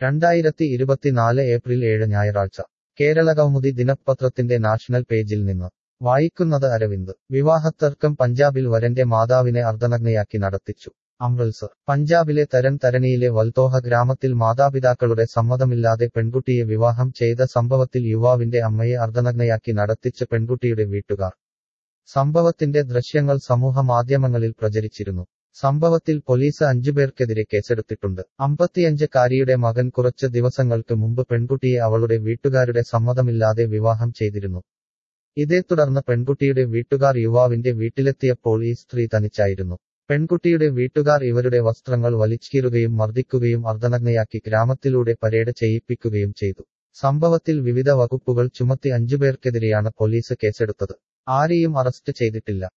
രണ്ടായിരത്തി ഇരുപത്തിനാല് ഏപ്രിൽ ഏഴ് ഞായറാഴ്ച കേരളകൗമുദി ദിനപത്രത്തിന്റെ നാഷണൽ പേജിൽ നിന്ന് വായിക്കുന്നത് അരവിന്ദ് വിവാഹത്തർക്കം പഞ്ചാബിൽ വരന്റെ മാതാവിനെ അർദ്ധനഗ്നയാക്കി നടത്തിച്ചു അമൃത്സർ പഞ്ചാബിലെ തരൻ തരണിയിലെ വൽത്തോഹ ഗ്രാമത്തിൽ മാതാപിതാക്കളുടെ സമ്മതമില്ലാതെ പെൺകുട്ടിയെ വിവാഹം ചെയ്ത സംഭവത്തിൽ യുവാവിന്റെ അമ്മയെ അർദ്ധനഗ്നയാക്കി നടത്തിച്ച പെൺകുട്ടിയുടെ വീട്ടുകാർ സംഭവത്തിന്റെ ദൃശ്യങ്ങൾ സമൂഹ മാധ്യമങ്ങളിൽ പ്രചരിച്ചിരുന്നു സംഭവത്തിൽ പോലീസ് അഞ്ചുപേർക്കെതിരെ കേസെടുത്തിട്ടുണ്ട് അമ്പത്തിയഞ്ചുകാരിയുടെ മകൻ കുറച്ച് ദിവസങ്ങൾക്ക് മുമ്പ് പെൺകുട്ടിയെ അവളുടെ വീട്ടുകാരുടെ സമ്മതമില്ലാതെ വിവാഹം ചെയ്തിരുന്നു ഇതേ തുടർന്ന് പെൺകുട്ടിയുടെ വീട്ടുകാർ യുവാവിന്റെ വീട്ടിലെത്തിയപ്പോൾ ഈ സ്ത്രീ തനിച്ചായിരുന്നു പെൺകുട്ടിയുടെ വീട്ടുകാർ ഇവരുടെ വസ്ത്രങ്ങൾ വലിച്ചീറുകയും മർദ്ദിക്കുകയും അർദ്ധനഗ്നയാക്കി ഗ്രാമത്തിലൂടെ പരേഡ് ചെയ്യിപ്പിക്കുകയും ചെയ്തു സംഭവത്തിൽ വിവിധ വകുപ്പുകൾ ചുമത്തി അഞ്ചുപേർക്കെതിരെയാണ് പോലീസ് കേസെടുത്തത് ആരെയും അറസ്റ്റ് ചെയ്തിട്ടില്ല